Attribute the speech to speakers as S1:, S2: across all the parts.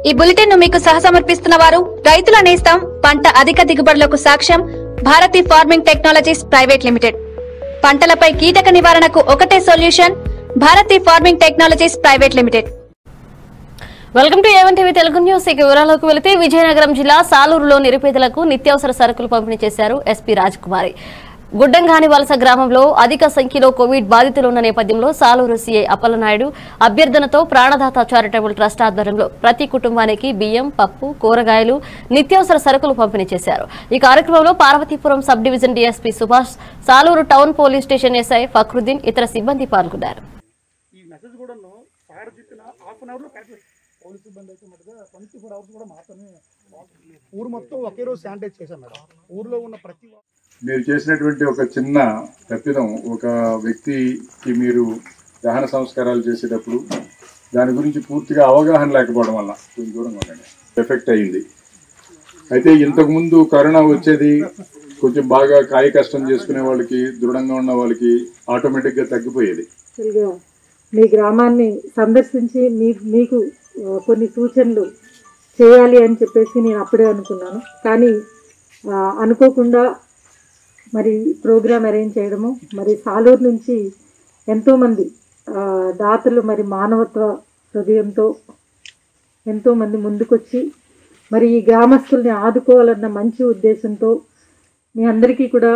S1: ఈ బులెటిన్ ను మీకు సహసమర్పిస్తున్న వారు రైతుల నేస్తం పంట అధిక దిగుబడులకు సాక్ష్యం Bharati farming technologies private limited పంటలపై కీటక నివారణకు ఒకటే solution Bharati farming technologies private limited
S2: welcome to A one TV Telugu news ఇక వివరాలకు వెళితే విజయనగరం జిల్లా సాలూరులో నిరుపేదలకు నిత్యావసర సరుకులు పంపిణీ చేశారు ఎస్పీ రాజకుమారి గుడ్డంగాని వలస గ్రామంలో అధిక సంఖ్యలో కోవిడ్ బాధితులు ఉన్న నేపథ్యంలో సాలూరు సీఐ అప్పలనాయుడు అభ్యర్థనతో ప్రాణదాత చారిటబుల్ ట్రస్ట్ ఆధ్వర్యంలో ప్రతి కుటుంబానికి బియ్యం పప్పు కూరగాయలు నిత్యావసర సరుకులు పంపిణీ చేశారు ఈ కార్యక్రమంలో Parvathipuram sub division DSP Subhash Saluru town police station SI Fakruddin ఇతర సిబ్బంది పాల్గొన్నారు
S3: ఈ మెసేజ్ కూడా సార్ చెప్పిన హాఫ్ అన్ అవర్లో కరెక్ట్ పోలీస్ సిబ్బంది అయితే మటుగా ట్వంటీ ఫోర్ అవర్స్ కూడా మాత్రమే ఊరు మొత్తం ఒకే రోజు శానిటైజ్ చేశాం మేడం ఊర్లో ఉన్న ప్రతి వా-
S4: మీరు చేసినటువంటి ఒక చిన్న తప్పిదం ఒక వ్యక్తికి మీరు దహన సంస్కారాలు చేసేటప్పుడు దాని గురించి పూర్తిగా అవగాహన లేకపోవడం వల్ల కొంచెం దూరంగా ఉండండి ఎఫెక్ట్ అయింది అయితే ఇంతకుముందు కరోనా వచ్చేది కొంచెం బాగా కాయ కష్టం చేసుకునే వాళ్ళకి దృఢంగా ఉన్న వాళ్ళకి ఆటోమేటిక్గా తగ్గిపోయేది
S5: యాక్చువల్గా మీ గ్రామాన్ని సందర్శించి మీ మీకు ఆ, కొన్ని సూచనలు చేయాలి అని చెప్పేసి నేను అప్పుడే అనుకున్నాను కానీ ఆ, అనుకోకుండా మరి ప్రోగ్రామ్ అరేంజ్ చేయడము మరి సాలూరు నుంచి ఎంతోమంది ఆ, దాతలు మరి మానవత్వ హృదయంతో ఎంతోమంది ముందుకొచ్చి మరి ఈ గ్రామస్తుల్ని ఆదుకోవాలన్న మంచి ఉద్దేశంతో మీ అందరికీ కూడా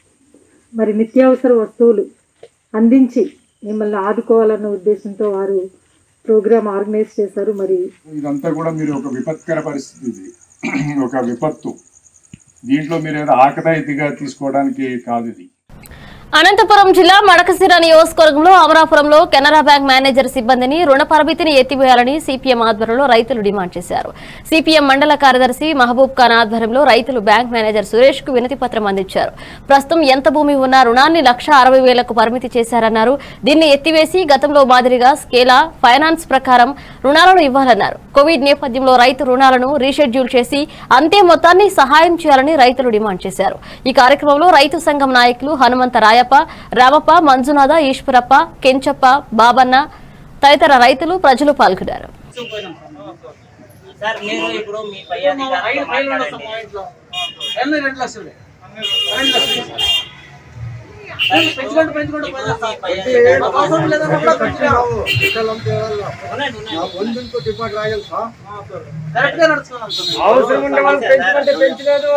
S5: మరి నిత్యావసర వస్తువులు అందించి మిమ్మల్ని ఆదుకోవాలన్న ఉద్దేశంతో వారు ప్రోగ్రామ్ ఆర్గనైజ్ చేశారు మరి
S4: ఇదంతా కూడా మీరు ఒక విపత్కర పరిస్థితి ఇది ఒక విపత్తు దీంట్లో మీరు ఏదో ఆకతాయితీగా తీసుకోవడానికి కాదు ఇది
S2: అనంతపురం జిల్లా మడకశిర నియోజకవర్గంలో అమరాపురంలో కెనరా బ్యాంక్ మేనేజర్ సిబ్బందిని రుణ పరిమితిని ఎత్తివేయాలని సిపిఎం ఆధ్వర్యంలో రైతులు డిమాండ్ చేశారు సిపిఎం మండల కార్యదర్శి మహబూబ్ ఖాన్ ఆధ్వర్యంలో రైతులు బ్యాంక్ మేనేజర్ సురేష్ కు వినతి పత్రం అందించారు ప్రస్తుతం ఎంత భూమి ఉన్నా రుణాన్ని లక్ష అరవై వేలకు పరిమితి చేశారన్నారు దీన్ని ఎత్తివేసి గతంలో మాదిరిగా స్కేలా ఫైనాన్స్ ప్రకారం రుణాలను ఇవ్వాలన్నారు కోవిడ్ నేపథ్యంలో రైతు రుణాలను రీషెడ్యూల్ చేసి అంతే మొత్తాన్ని సహాయం చేయాలని రైతులు డిమాండ్ చేశారు ఈ కార్యక్రమంలో రైతు సంఘం నాయకులు హనుమంత రాయప్ప రామప్ప మంజునాథ ఈశ్వరప్ప కెంచప్ప బాబన్న తదితర రైతులు ప్రజలు పాల్గొన్నారు
S6: సార్ మీరు ఇప్పుడు మీ పై అధికారులతో మాట్లాడండి.
S3: ఎన్ని రెండు లక్షలు రెండు లక్షలు
S6: సార్,
S3: పెంచుకోండి పెంచుకోండి
S6: ఇప్పుడు మీ పై అధికారులతో
S3: అవసరం లేదన్నా కూడా పెంచుకోండి.
S6: ఉండండి, ఉండండి.
S3: కరెక్ట్ గా నడుచుకున్నాం సార్
S6: అవసరం ఉండే వాళ్ళు పెంచుకుంటే పెంచలేదు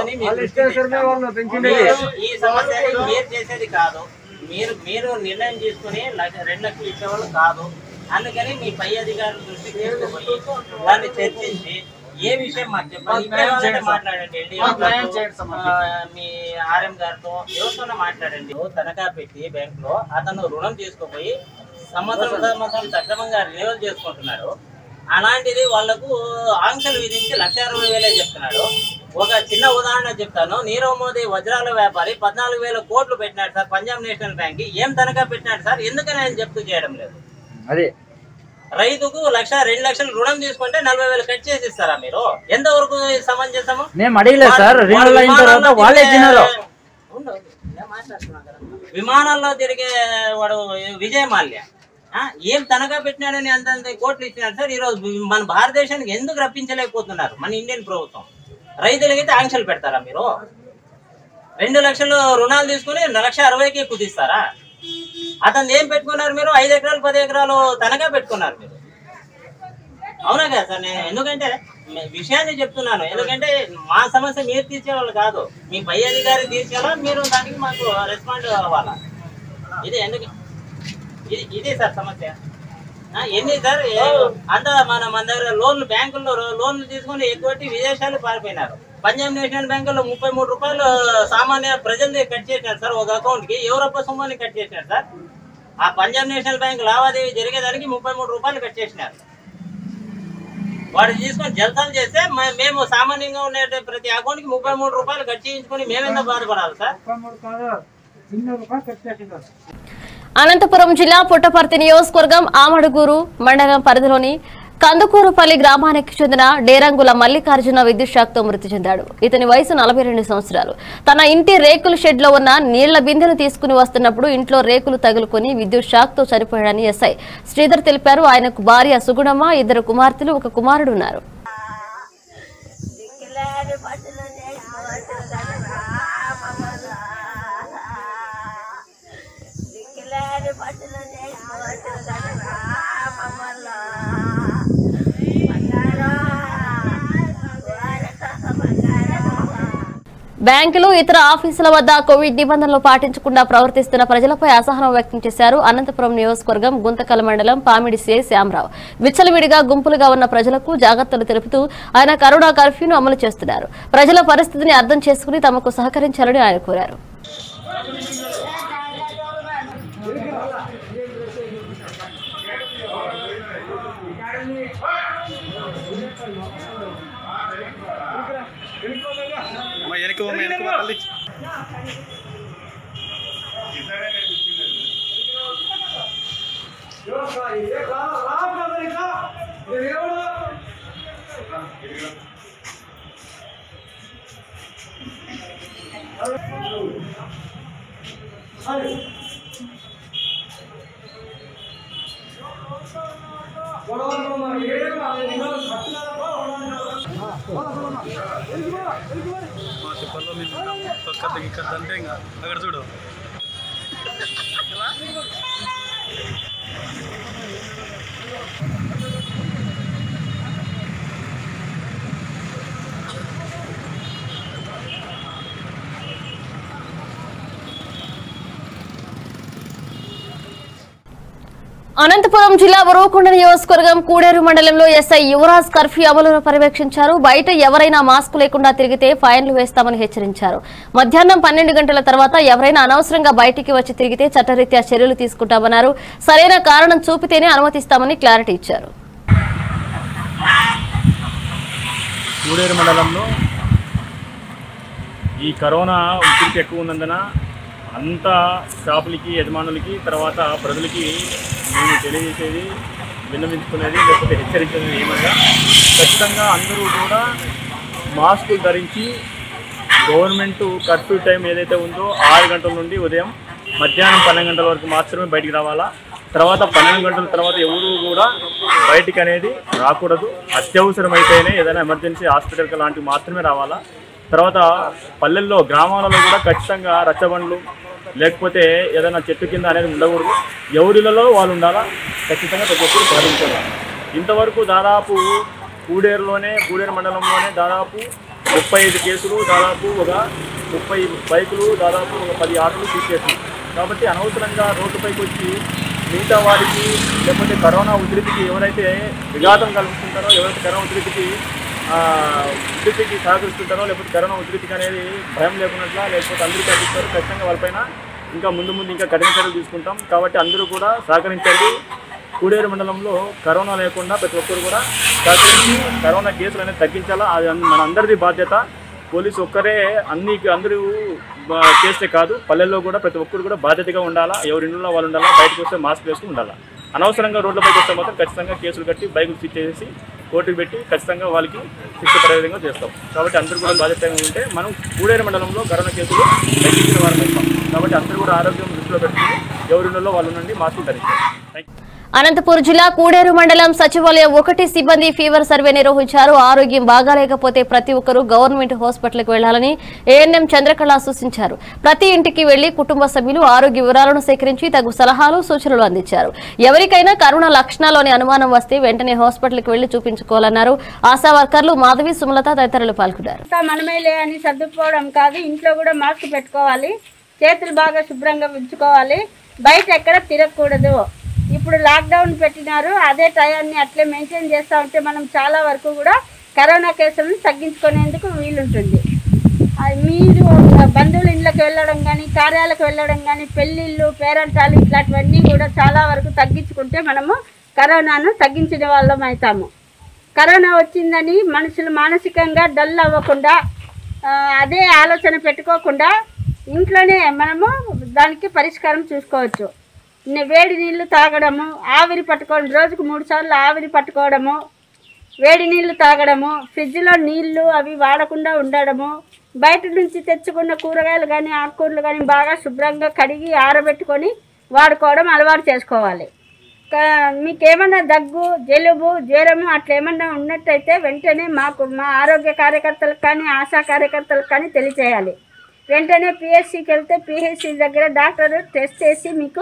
S6: ఈ సమస్యని మీరు చేసేది కాదు మీరు మీరు నిర్ణయం తీసుకుని లక్ష- రెండు లక్షలు ఇచ్చేవాళ్ళు కాదు అందుకని మీ పై అధికారుల దృష్టికి తీసుకుపోయి దాన్ని చర్చించి ఏ విషయం మాకు చెప్పాలి ఇక్కడే వాళ్ళతో మాట్లాడండి LDO గారితో, ఆ, మీ ఆర్ఎం గారితో ఎవరితోనో మాట్లాడండి తనఖా పెట్టి బ్యాంక్ లో అతను రుణం తీసుకుపోయి సంవత్సరం సంవత్సరం సక్రమంగా రెన్యువల్ చేసుకుంటున్నాడు అలాంటిది వాళ్లకు ఆంక్షలు విధించి లక్ష అరవై వేలే చెప్తున్నాడు ఒక చిన్న ఉదాహరణ చెప్తాను నీరవ్ మోదీ వజ్రాల వ్యాపారి పద్నాలుగు వేల కోట్లు పెట్టినాడు సార్ పంజాబ్ నేషనల్ బ్యాంక్ ఏం తనఖా పెట్టినాడు సార్ ఎందుకని ఆయన చెప్తూ చేయడం లేదు
S7: అదే
S6: రైతుకు లక్ష రెండు లక్షలు రుణం తీసుకుంటే నలభై వేలు కట్ చేసి ఇస్తారా మీరు ఎంతవరకు సమంజసము
S7: మేము అడిగలేదు సార్ రినోవల్ అయిన తర్వాత వాళ్ళే ఇచ్చినారు
S6: ఉండు, నేను మాట్లాడుతున్నా కదా. విమానాల్లో తిరిగే వాడు విజయ్ మాల్య ఆ, ఏం తనఖా పెట్టినాడని అంత అంత కోట్లు ఇచ్చినాడు సార్ ఈరోజు మన భారతదేశానికి ఎందుకు రప్పించలేకపోతున్నారు మన ఇండియన్ ప్రభుత్వం రైతులకైతే ఆంక్షలు పెడతారా మీరు రెండు లక్షలు రుణాలు తీసుకుని లక్ష అరవైకి కుదిస్తారా అతను ఏం పెట్టుకున్నారు మీరు ఐదు ఎకరాలు పది ఎకరాలు తనఖా పెట్టుకున్నారు మీరు అవునా కదా సార్ నేను ఎందుకంటే మే- విషయాన్ని చెప్తున్నాను ఎందుకంటే మా సమస్య మీరు తీర్చేవాళ్ళు కాదు మీ పై అధికారి తీర్చేలా మీరు దానికి మాకు రెస్పాండ్ అవ్వాలా ఇది ఎందుకు ఇది ఇదే సార్ సమస్య ఆ, ఎన్ని సార్ ఏ- అంతా మన మన దగ్గర లోన్లు బ్యాంకుల్లో రో- లోన్లు తీసుకొని ఎక్కువట్టి విదేశాలు పారిపోయినారు పంజాబ్ నేషనల్ బ్యాంకులో ముప్పై మూడు రూపాయలు సామాన్య ప్రజలది కట్ చేసినారు సార్ ఒక అకౌంట్ కి ఎవరొక్క సొమ్ముని కట్ చేసినారు సార్ ఆ పంజాబ్ నేషనల్ బ్యాంక్ లావాదేవీ జరిగేదానికి ముప్పై మూడు రూపాయలు కట్ చేసినారు వాడు తీసుకొని జల్సాలు చేస్తే మ- మేము సామాన్యంగా ఉండే ప్రతి అకౌంట్ కి ముప్పై మూడు రూపాయలు కట్ చేయించుకొని మేమెంత బాధపడాలి సార్
S2: అనంతపురం జిల్లా పుట్టపర్తి నియోజకవర్గం ఆమడుగూరు మండలం పరిధిలోని కందుకూరుపల్లి గ్రామానికి చెందిన డేరంగుల మల్లికార్జున విద్యుత్ షాక్తో మృతి చెందాడు ఇతని వయసు నలభై రెండు సంవత్సరాలు తన ఇంటి రేకుల షెడ్ లో ఉన్న నీళ్ల బిందెను తీసుకుని వస్తున్నప్పుడు ఇంట్లో రేకులు తగులుకొని విద్యుత్ షాక్ తో చనిపోయాడని ఎస్ఐ శ్రీధర్ తెలిపారు ఆయనకు భార్య సుగుణమ్మ ఇద్దరు కుమార్తెలు ఒక కుమారుడు ఉన్నారు బ్యాంకులు ఇతర ఆఫీసుల వద్ద కోవిడ్ నిబంధనలు పాటించకుండా ప్రవర్తిస్తున్న ప్రజలపై అసహనం వ్యక్తం చేశారు అనంతపురం నియోజకవర్గం గుంతకల్ మండలం పామిడి సిఐ శ్యామరావు విచ్చలవిడిగా గుంపులుగా ఉన్న ప్రజలకు జాగ్రత్తలు తెలుపుతూ ఆయన కరోనా కర్ఫ్యూను అమలు చేస్తున్నారు ప్రజల పరిస్థితిని అర్థం చేసుకుని తమకు సహకరించాలని ఆయన కోరారు అనంతపురం జిల్లా ఉరవకొండ నియోజకవర్గం కూడేరు మండలంలో ఎస్ఐ యువరాజ్ కర్ఫ్యూ అమలును పర్యవేక్షించారు బయట ఎవరైనా మాస్క్ లేకుండా తిరిగితే ఫైన్లు వేస్తామని హెచ్చరించారు మధ్యాహ్నం పన్నెండు గంటల తర్వాత ఎవరైనా అనవసరంగా బయటికి వచ్చి తిరిగితే చట్టరీత్యా చర్యలు తీసుకుంటామన్నారు సరైన కారణం చూపితేనే అనుమతిస్తామని క్లారిటీ ఇచ్చారు
S8: కూడేరు మండలంలో ఈ కరోనా ఉధృతి ఎక్కువ ఉన్నందున అంత షాపులకి యజమానులకి తర్వాత ప్రజలకి మేము తెలియజేసేది విన్నవించుకునేది లేకపోతే హెచ్చరించేది ఏమనగా ఖచ్చితంగా అందరూ కూడా మాస్కులు ధరించి గవర్నమెంట్ కర్ఫ్యూ టైం ఏదైతే ఉందో ఆరు గంటల నుండి ఉదయం మధ్యాహ్నం పన్నెండు గంటల వరకు మాత్రమే బయటికి రావాలా తర్వాత పన్నెండు గంటల తర్వాత ఎవరు కూడా బయటికి అనేది రాకూడదు అత్యవసరమైతేనే ఏదైనా ఎమర్జెన్సీ హాస్పిటల్కి లాంటివి మాత్రమే రావాలా తర్వాత పల్లెల్లో గ్రామాలలో కూడా ఖచ్చితంగా రచ్చబండ్లు లేకపోతే ఏదైనా చెట్టు కింద అనేది ఉండకూడదు ఎవరిలలో వాళ్ళు ఉండాలా ఖచ్చితంగా ప్రతి ఒక్కరు పాటించాలి ఇంతవరకు దాదాపు కూడేరులోనే కూడేరు మండలంలోనే దాదాపు ముప్పై ఐదు కేసులు దాదాపు ఒక ముప్పై బైకులు దాదాపు ఒక పది ఆటోలు తీసేసింది కాబట్టి అనవసరంగా రోడ్డుపైకి వచ్చి మిగతా వారికి లేకపోతే కరోనా ఉధృతికి ఎవరైతే విఘాతం కలుగుతుంటారో ఎవరైతే కరోనా ఉధృతికి ఆ, ఉధృతికి సహకరిస్తుంటారో లేకపోతే కరోనా ఉధృతికి అనేది భయం లేకున్నట్లా లేకపోతే అందరికీ అందిస్తారు ఖచ్చితంగా వాళ్ళపైన ఇంకా ముందు ముందు ఇంకా కఠిన చర్యలు తీసుకుంటాం కాబట్టి అందరూ కూడా సహకరించండి కూడేరు మండలంలో కరోనా లేకుండా ప్రతి ఒక్కరు కూడా సహకరించి కరోనా కేసులు అనేది తగ్గించాలా అది అన్- మన అందరిది బాధ్యత పోలీసు ఒక్కరే అన్ని అందరూ బ- చేస్తే కాదు పల్లెల్లో కూడా ప్రతి ఒక్కరు కూడా బాధ్యతగా ఉండాలా ఎవరి ఇంట్లో వాళ్ళు ఉండాలా బయటకు వస్తే మాస్క్ వేసుకుని ఉండాలా అనవసరంగా రోడ్లపైకి వస్తే మాత్రం ఖచ్చితంగా కేసులు కట్టి బైకులు సీట్ చేసి కోర్టుకు పెట్టి ఖచ్చితంగా వాళ్ళకి శిక్ష పడే విధంగా చేస్తాం కాబట్టి అందరూ కూడా బాధ్యతగా ఉంటే మనం కూడేరు మండలంలో కరోనా కేసులు తగ్గించిన వారం అవుతాం కాబట్టి అందరూ కూడా ఆరోగ్యం దృష్టిలో పెట్టుకుని ఎవరిలో వాళ్ళు ఉండండి మాస్కులు ధరించాలి థ్యాంక్ యూ
S2: అనంతపూర్ జిల్లా కూడేరు మండలం సచివాలయం ఒకటి సిబ్బంది ఫీవర్ సర్వే నిర్వహించారు ఆరోగ్యం బాగాలేకపోతే ప్రతి ఒక్కరూ గవర్నమెంట్ హాస్పిటల్కి వెళ్లాలని ఏఎన్ఎం చంద్రకళ సూచించారు ప్రతి ఇంటికి వెళ్లి కుటుంబ సభ్యులు ఆరోగ్య వివరాలను సేకరించి తగు సలహాలు సూచనలు అందించారు ఎవరికైనా కరోనా లక్షణాల్లోని అనుమానం వస్తే వెంటనే హాస్పిటల్కి వెళ్లి చూపించుకోవాలన్నారు ఆశా వర్కర్లు మాధవి సుమలత తదితరులు పాల్గొన్నారు
S9: అంతా మనమేలే అని సర్దుకుపోవడం కాదు ఇంట్లో కూడా మాస్క్ పెట్టుకోవాలి చేతులు బాగా శుభ్రంగా ఉంచుకోవాలి బయట ఎక్కడ తిరగకూడదు ఇప్పుడు లాక్డౌన్ పెట్టినారు అదే టయాన్ని అట్లే మెయింటైన్ చేస్తూ ఉంటే మనం చాలా వరకు కూడా కరోనా కేసులను తగ్గించుకునేందుకు వీలుంటుంది ఆ, మీరు బంధువుల ఇళ్ళకి వెళ్ళడం కానీ కార్యాలకు వెళ్ళడం కానీ పెళ్ళిళ్ళు పేరంటాలు ఇట్లాంటివన్నీ కూడా చాలా వరకు తగ్గించుకుంటే మనము కరోనాను తగ్గించిన వాళ్ళం అవుతాము కరోనా వచ్చిందని మనుషులు మానసికంగా డల్ అవ్వకుండా ఆ, అదే ఆలోచన పెట్టుకోకుండా ఇంట్లోనే మనము దానికి పరిష్కారం చూసుకోవచ్చు ని- వేడి నీళ్లు తాగడము ఆవిరి పట్టుకోవడం రోజుకు మూడు సార్లు ఆవిరి పట్టుకోవడము వేడి నీళ్లు తాగడము ఫ్రిడ్జ్లో నీళ్లు అవి వాడకుండా ఉండడము బయట నుంచి తెచ్చుకున్న కూరగాయలు కానీ ఆకుకూరలు కానీ బాగా శుభ్రంగా కడిగి ఆరబెట్టుకొని వాడుకోవడం అలవాటు చేసుకోవాలి క- మీకేమన్నా దగ్గు జలుబు జ్వరము అట్లా ఏమన్నా ఉన్నట్టయితే వెంటనే మాకు మా ఆరోగ్య కార్యకర్తలకు కానీ ఆశా కార్యకర్తలకు కానీ తెలియచేయాలి వెంటనే పిహెచ్సికి వెళ్తే పిహెచ్సి దగ్గర డాక్టర్ టెస్ట్ చేసి మీకు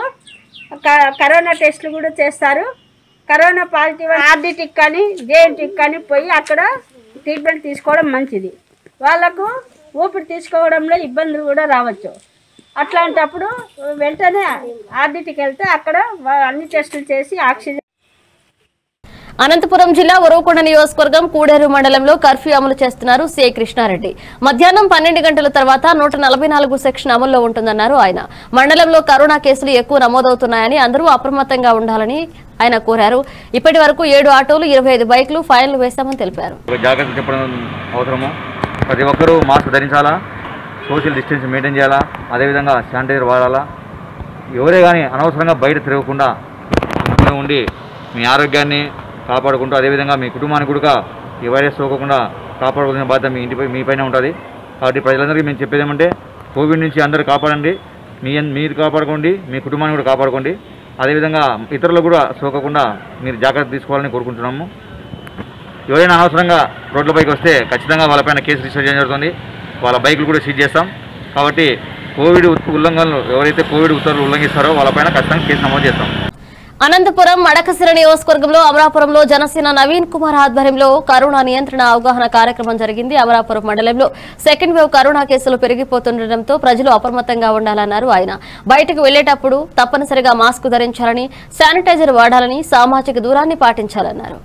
S9: క- కరోనా టెస్ట్లు కూడా చేస్తారు కరోనా పాజిటివ్ ఆర్డిటిక్ కానీ జేఎన్టిక్ కానీ పోయి అక్కడ ట్రీట్మెంట్ తీసుకోవడం మంచిది వాళ్ళకు ఊపిరి తీసుకోవడంలో ఇబ్బందులు కూడా రావచ్చు అట్లాంటప్పుడు వెంటనే ఆర్డిటీకి వెళ్తే అక్కడ వా- అన్ని టెస్టులు చేసి ఆక్సిజన్
S2: అనంతపురం జిల్లా ఉరవకొండ నియోజకవర్గం కూడేరు మండలంలో కర్ఫ్యూ అమలు చేస్తున్నారు సి కృష్ణారెడ్డి మధ్యాహ్నం పన్నెండు గంటల తర్వాత నూట నలభై నాలుగు సెక్షన్ అమల్లో ఉంటుందన్నారు ఆయన మండలంలో కరోనా కేసులు ఎక్కువ నమోదవుతున్నాయని అందరూ అప్రమత్తంగా ఉండాలని ఆయన కోరారు ఇప్పటి వరకు ఏడు ఆటోలు ఇరవై ఐదు బైకులు ఫైన్లు వేశామని తెలిపారు
S10: ఒక జాగ్రత్త చెప్పడం అవసరము ప్రతి ఒక్కరూ మాస్క్ ధరించాలా సోషల్ డిస్టెన్స్ మెయింటైన్ చేయాలా అదేవిధంగా శానిటైజర్ వాడాలా ఎవరే కానీ అనవసరంగా బయట తిరగకుండా ఇంట్లో ఉండి మీ ఆరోగ్యాన్ని కాపాడుకుంటూ అదేవిధంగా మీ కుటుంబానికి కూడా ఈ వైరస్ సోకకుండా కాపాడుకునే బాధ్యత మీ ఇంటిపై మీ పైన ఉంటుంది కాబట్టి ప్రజలందరికీ మేము చెప్పేది ఏమంటే కోవిడ్ నుంచి అందరూ కాపాడండి మీ మీరు కాపాడుకోండి మీ కుటుంబాన్ని కూడా కాపాడుకోండి అదేవిధంగా ఇతరులకు కూడా సోకకుండా మీరు జాగ్రత్త తీసుకోవాలని కోరుకుంటున్నాము ఎవరైనా అనవసరంగా రోడ్లపైకి వస్తే ఖచ్చితంగా వాళ్ళపైన కేసు రిజిస్టర్ చేయడం జరుగుతుంది వాళ్ళ బైకులు కూడా సీజ్ చేస్తాం కాబట్టి కోవిడ్ ఉల్లంఘనలు ఎవరైతే కోవిడ్ ఉత్తర్వులు ఉల్లంఘిస్తారో వాళ్ళపైన ఖచ్చితంగా కేసు నమోదు చేస్తాం
S2: అనంతపురం మడకసిర నియోజకవర్గంలో అమరాపురంలో జనసేన నవీన్ కుమార్ ఆధ్వర్యంలో కరోనా నియంత్రణ అవగాహన కార్యక్రమం జరిగింది అమరాపురం మండలంలో సెకండ్ వేవ్ కరోనా కేసులు పెరిగిపోతుండటంతో ప్రజలు అప్రమత్తంగా ఉండాలన్నారు ఆయన బయటకు వెళ్లేటప్పుడు తప్పనిసరిగా మాస్క్ ధరించాలని శానిటైజర్ వాడాలని సామాజిక దూరాన్ని పాటించాలన్నారు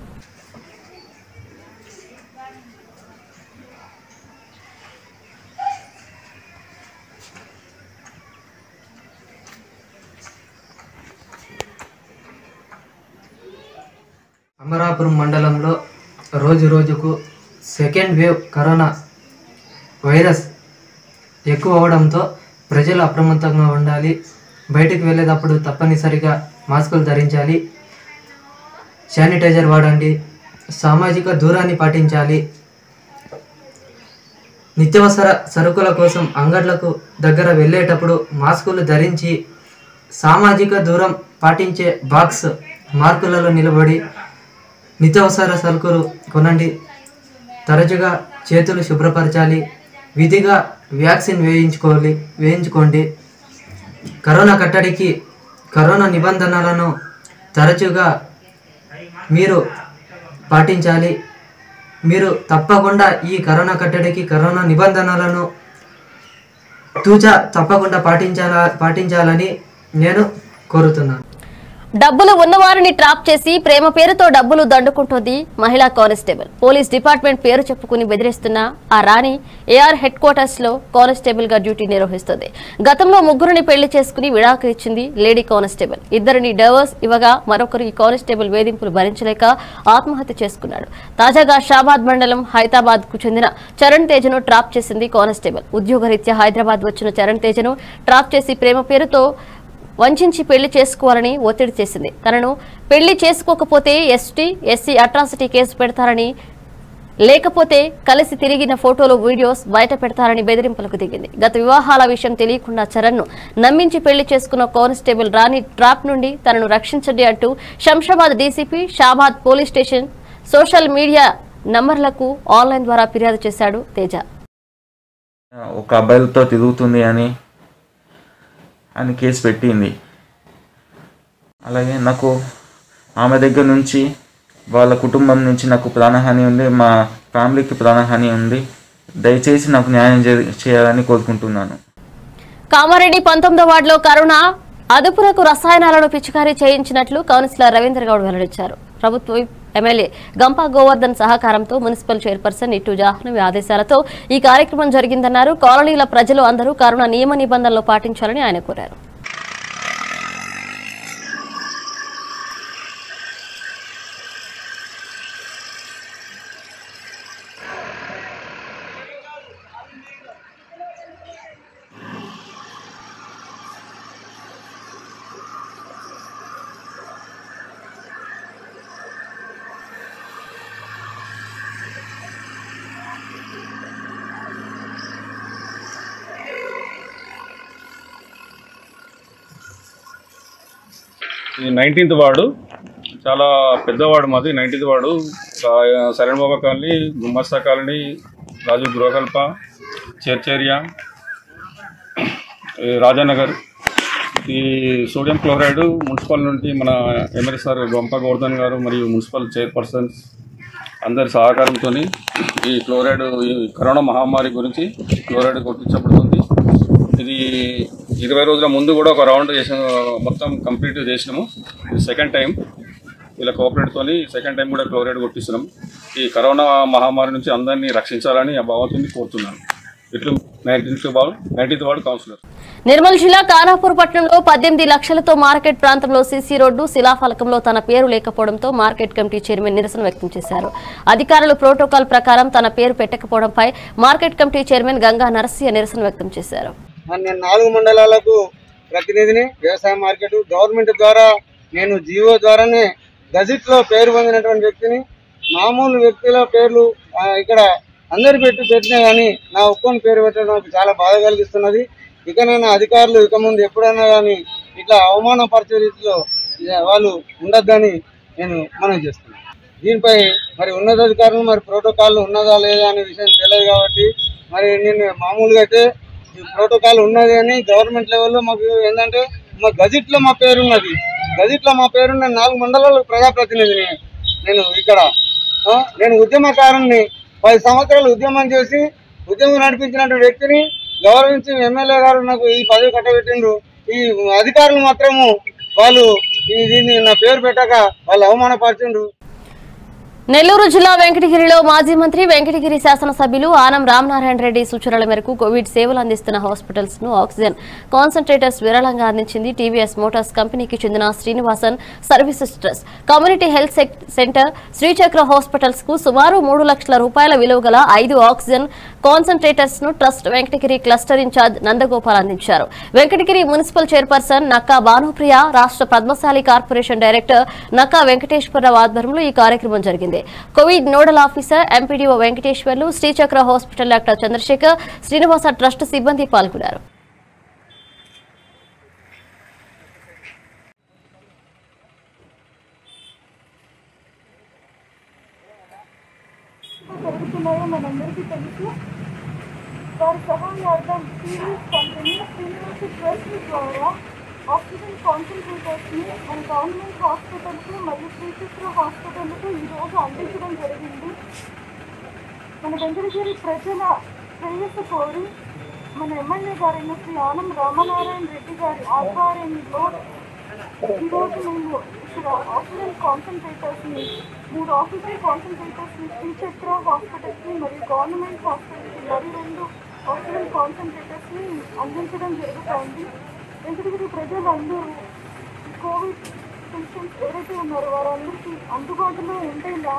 S11: అమరాపురం మండలంలో రోజు రోజుకు సెకండ్ వేవ్ కరోనా వైరస్ ఎక్కువ అవడంతో ప్రజలు అప్రమత్తంగా ఉండాలి బయటకు వెళ్ళేటప్పుడు తప్పనిసరిగా మాస్కులు ధరించాలి శానిటైజర్ వాడండి సామాజిక దూరాన్ని పాటించాలి నిత్యావసర సరుకుల కోసం అంగడ్లకు దగ్గర వెళ్ళేటప్పుడు మాస్కులు ధరించి సామాజిక దూరం పాటించే బాక్స్ మార్కులలో నిలబడి నిత్యావసర సరుకులు కొనండి తరచుగా చేతులు శుభ్రపరచాలి విధిగా వ్యాక్సిన్ వేయించుకోవాలి వేయించుకోండి కరోనా కట్టడికి కరోనా నిబంధనలను తరచుగా మీరు పాటించాలి మీరు తప్పకుండా ఈ కరోనా కట్టడికి కరోనా నిబంధనలను తూచా తప్పకుండా పాటించాలా పాటించాలని నేను కోరుతున్నాను
S2: డబ్బులు ఉన్నవారిని ట్రాప్ చేసి ప్రేమ పేరుతో డబ్బులు దండుకుంటోంది మహిళా కానిస్టేబుల్ పోలీస్ డిపార్ట్మెంట్ పేరు చెప్పుకుని బెదిరిస్తున్న ఆ రాణి ఏఆర్ హెడ్ క్వార్టర్స్ లో కానిస్టేబుల్ గా డ్యూటీ నిర్వహిస్తుంది గతంలో ముగ్గురిని పెళ్లి చేసుకుని విడాకులు ఇచ్చింది లేడీ కానిస్టేబుల్ ఇద్దరిని డైవర్స్ ఇవ్వగా మరొకరు ఈ కానిస్టేబుల్ వేధింపులు భరించలేక ఆత్మహత్య చేసుకున్నాడు తాజాగా షాబాద్ మండలం హైదరాబాద్ కు చెందిన చరణ్ తేజను ట్రాప్ చేసింది కానిస్టేబుల్ ఉద్యోగరీత్యా హైదరాబాద్ వచ్చిన చరణ్ తేజను ట్రాప్ చేసి ప్రేమ పేరుతో వంచించి పెళ్లి చేసుకోవాలని ఒత్తిడి చేసింది తనను పెళ్లి చేసుకోకపోతే ఎస్టీ ఎస్సీ అట్రాసిటీ కేసు పెడతారని లేకపోతే కలిసి తిరిగిన ఫోటోలు వీడియోస్ బయట పెడతారని బెదిరింపులకు దిగింది గత వివాహాల విషయం తెలియకుండా చరణ్ ను నమ్మించి పెళ్లి చేసుకున్న కానిస్టేబుల్ రాణి ట్రాప్ నుండి తనను రక్షించండి అంటూ Shamshabad DCP Shabad police station social media నంబర్లకు ఆన్లైన్ ద్వారా ఫిర్యాదు చేశాడు తేజ
S12: ఒక అబ్బాయిలతో తిరుగుతుంది అని అని కేసు పెట్టింది అలాగే నాకు ఆమె దగ్గర నుంచి వాళ్ళ కుటుంబం నుంచి నాకు ప్రాణహాని ఉంది మా ఫ్యామిలీకి ప్రాణహాని ఉంది దయచేసి నాకు న్యాయం చే- చేయాలని కోరుకుంటున్నాను
S2: కామారెడ్డి పంతొమ్మిదో వార్డులో కరోనా అదుపునకు రసాయనాలను పిచికారీ చేయించినట్లు కౌన్సిలర్ రవీంద్ర గౌడ్ వెల్లడించారు ప్రభుత్వ ఎమ్మెల్యే గంపా గోవర్ధన్ సహకారంతో మున్సిపల్ చైర్పర్సన్ ఇట్టు జాహ్నవి ఆదేశాలతో ఈ కార్యక్రమం జరిగిందన్నారు కాలనీల ప్రజలు అందరూ కరోనా నియమ నిబంధనలు పాటించాలని ఆయన కోరారు
S13: ఇది నైన్టీన్త్ వార్డు చాలా పెద్ద వార్డు మాది నైన్టీన్త్ వార్డు సా- శరణ్ బాబా కాలనీ గుమ్మస్తా కాలనీ రాజు గృహకల్ప చేర్చేరియా ఈ రాజానగర్ ఈ సోడియం క్లోరైడ్ మున్సిపల్ నుండి మన ఎమ్మెల్యే సార్ గొంప గోవర్ధన్ గారు మరియు మున్సిపల్ చైర్పర్సన్స్ అందరి సహకారంతో ఈ క్లోరైడ్ ఈ కరోనా మహమ్మారి గురించి క్లోరైడ్ కొట్టించబడుతుంది ఇది ఇరవై రోజుల ముందు కూడా ఒక రౌండ్ చేసిన మొత్తం కంప్లీట్ చేసినాము ఇది సెకండ్ టైం ఇలా కోఆపరేట్తో సెకండ్ టైం కూడా క్లోరైడ్ కొట్టిస్తున్నాం ఈ కరోనా మహమ్మారి నుంచి అందరినీ రక్షించాలని ఆ భగవంతుని కోరుతున్నాను ఇట్లు nineteenth ward nineteenth ward councillor
S2: Nirmal జిల్లా కానాపూర్ పట్టణంలో పద్దెనిమిది లక్షలతో మార్కెట్ ప్రాంతంలో సీసీ రోడ్డు శిలాఫలకంలో తన పేరు లేకపోవడంతో మార్కెట్ కమిటీ చైర్మన్ నిరసన వ్యక్తం చేశారు అధికారులు ప్రోటోకాల్ ప్రకారం తన పేరు పెట్టకపోవడంపై market committee chairman Ganga Narasimha నిరసన వ్యక్తం చేశారు
S14: మరి నేను నాలుగు మండలాలకు ప్రతినిధిని వ్యవసాయ మార్కెట్ గవర్నమెంట్ ద్వారా నేను జీవో ద్వారానే గజెట్ లో పేరు పొందినటువంటి వ్యక్తిని మామూలు వ్యక్తుల పేర్లు ఆ, ఇక్కడ అందరు పెట్టి పెట్టినా కానీ నా ఒక్కని పేరు పెట్టడం నాకు చాలా బాధ కలిగిస్తున్నది ఇకనైనా అధికారులు ఇక ముందు ఎప్పుడైనా కానీ ఇట్లా అవమానపరిచే రీతిలో ఇక వాళ్ళు ఉండొద్దని నేను మనం చేస్తున్నాను దీనిపై మరి ఉన్నతాధికారులు మరి ప్రోటోకాల్ ఉన్నదా లేదా అనే విషయం తెలియదు కాబట్టి మరి నేను మామూలుగా అయితే ఈ ప్రోటోకాల్ ఉన్నది అని గవర్నమెంట్ లెవెల్లో మాకు ఏంటంటే మా గజెట్ లో మా పేరు ఉన్నది గజెట్ లో మా పేరు ఉన్న నాలుగు మండలాలకు ప్రజాప్రతినిధిని నేను ఇక్కడ ఆ, నేను ఉద్యమకారుణ్ణి పది సంవత్సరాలు ఉద్యమం చేసి ఉద్యమం నడిపించినటువంటి వ్యక్తిని గౌరవించి ఎమ్మెల్యే గారు నాకు ఈ పదవి కట్టబెట్టిండ్రు ఈ అధికారులు మాత్రము వాళ్ళు ఈ దీన్ని నా పేరు పెట్టక వాళ్ళు అవమానపరిచిండ్రు
S2: నెల్లూరు జిల్లా వెంకటగిరిలో మాజీ మంత్రి వెంకటగిరి శాసనసభ్యులు ఆనం రామనారాయణ రెడ్డి సూచనల మేరకు కోవిడ్ సేవలు అందిస్తున్న హాస్పిటల్స్ ను ఆక్సిజన్ కాన్సన్ట్రేటర్స్ విరళంగా అందించింది టీవీఎస్ మోటార్స్ కంపెనీకి చెందిన Srinivasan services trust community health సెక్- సెంటర్ శ్రీచక్ర హాస్పిటల్స్ కు సుమారు మూడు లక్షల రూపాయల విలువ గల ఐదు ఆక్సిజన్ కాన్సన్ట్రేటర్స్ ను trust Venkatagiri cluster in charge Nandagopal అందించారు వెంకటగిరి మున్సిపల్ చైర్పర్సన్ నక్కా భానుప్రియ రాష్ట్ర పద్మశాలి కార్పొరేషన్ డైరెక్టర్ నక్కా వెంకటేశ్వరరావు ఆధ్వర్యంలో ఈ కార్యక్రమం జరిగింది COVID nodal officer MPDO Venkateswarlu Sri Chakra hospital doctor Chandrasekhar Srinivasa trust సిబ్బంది పాల్గొన్నారు
S15: జరుగుతున్నాయో మనందరికీ తెలుసు వారి సహాయార్థం టీవీఎస్ కంపెనీ శ్రీనివాస ట్రస్ట్ ద్వారా ఆక్సిజన్ కాన్సన్ట్రేటర్స్ని మన గవర్నమెంట్ హాస్పిటల్కు మరియు శ్రీకృష్ణ హాస్పిటల్కు ఈరోజు అందించడం జరిగింది మన వెంకటగిరి ప్రజల శ్రేయస్సు కోరి మన ఎమ్మెల్యే గారైన శ్రీ ఆనం రామనారాయణ రెడ్డి గారి ఆధ్వర్యంలో ఈరోజు మేము ఇక్కడ ఆక్సిజన్ కాన్సన్ట్రేటర్స్ని మూడు ఆక్సిజన్ కాన్సన్ట్రేటర్స్ని శ్రీచక్ర హాస్పిటల్కి మరియు గవర్నమెంట్ హాస్పిటల్కి మరి రెండు ఆక్సిజన్ కాన్సన్ట్రేటర్స్ని అందించడం జరుగుతోంది వెంకటగిరి ప్రజలందరూ ఈ కోవిడ్ పేషెంట్స్ ఎవరైతే ఉన్నారో వారందరికీ అందుబాటులో ఉండేలా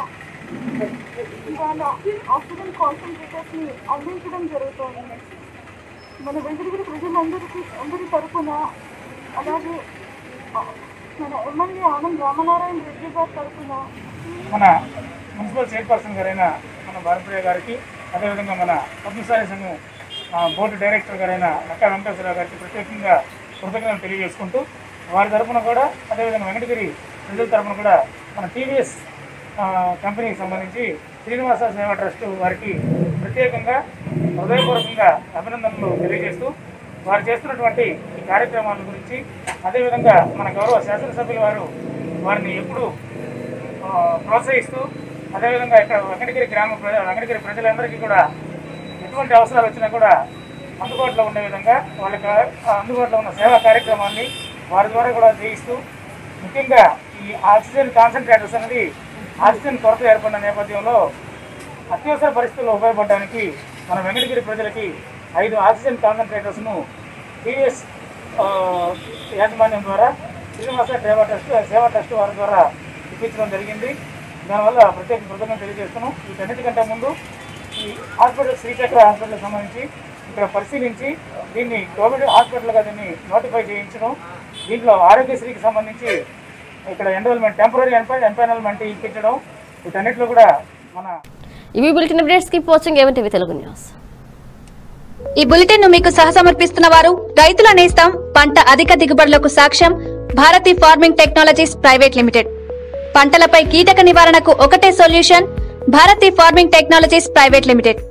S15: ఇవాళ ఆక్సిజన్ కాన్సన్ట్రేటర్స్ని అందించడం జరుగుతోంది మన వెంకటగిరి ప్రజలందరికీ అందరి తరపున అలాగే ఆ, మన ఎమ్మెల్యే ఆనంద్ రామనారాయణ రెడ్డి గారి తరపున
S3: మన మున్సిపల్ చైర్పర్సన్ గారైన మన భారతీయ గారికి అదేవిధంగా మన పద్మశాలి సంఘం ఆ, బోర్డు డైరెక్టర్ గారైన నక్కా వెంకటేశ్వరరావు గారికి ప్రత్యేకంగా కృతజ్ఞతలు తెలియజేసుకుంటూ వారి తరపున కూడా అదేవిధంగా వెంకటగిరి ప్రజల తరపున కూడా మన టీవీఎస్ కంపెనీకి సంబంధించి శ్రీనివాస సేవా ట్రస్ట్ వారికి ప్రత్యేకంగా హృదయపూర్వకంగా అభినందనలు తెలియజేస్తూ వారు చేస్తున్నటువంటి ఈ కార్యక్రమాల గురించి అదేవిధంగా మన గౌరవ శాసనసభ్యుల వారు వారిని ఎప్పుడు ఆ, ప్రోత్సహిస్తూ అదేవిధంగా ఇక్కడ వెంకటగిరి గ్రామ ప్రజ వెంకటగిరి ప్రజలందరికీ కూడా ఎటువంటి అవసరాలు వచ్చినా కూడా అందుబాటులో ఉండే విధంగా వాళ్ళకి ఆ అందుబాటులో ఉన్న సేవా కార్యక్రమాన్ని వారి ద్వారా కూడా చేయిస్తూ ముఖ్యంగా ఈ ఆక్సిజన్ కాన్సన్ట్రేటర్స్ అనేది ఆక్సిజన్ కొరత ఏర్పడిన నేపథ్యంలో అత్యవసర పరిస్థితుల్లో ఉపయోగపడడానికి మన వెంకటగిరి ప్రజలకి ఐదు ఆక్సిజన్ కాన్సన్ట్రేటర్స్ను టీవీఎస్ యాజమాన్యం ద్వారా శ్రీనివాస సేవా ట్రస్ట్ సేవా ట్రస్ట్ వారి ద్వారా ఇప్పించడం జరిగింది దానివల్ల ప్రత్యేక కృతజ్ఞత తెలియజేస్తున్నాం వీటన్నిటికంటే ముందు ఈ హాస్పిటల్ శ్రీచక్ర హాస్పిటల్కి సంబంధించి ఇక్కడ పరిశీలించి దీన్ని కోవిడ్ హాస్పిటల్గా దీన్ని నోటిఫై చేయించడం దీంట్లో ఆరోగ్యశ్రీకి సంబంధించి ఇక్కడ ఎన్రోల్మెంట్ టెంపరీ ఎంపైనల్మెంట్ ఇప్పించడం వీటన్నిటిలో కూడా మన
S2: ఇవి bulletin updates keep watching A one TV Telugu news
S1: ఈ బులెటిన్ ను మీకు సహసమర్పిస్తున్న వారు రైతుల నేస్తం పంట అధిక దిగుబడులకు సాక్ష్యం Bharati farming technologies private limited పంటలపై కీటక నివారణకు ఒకటే solution Bharati farming technologies private limited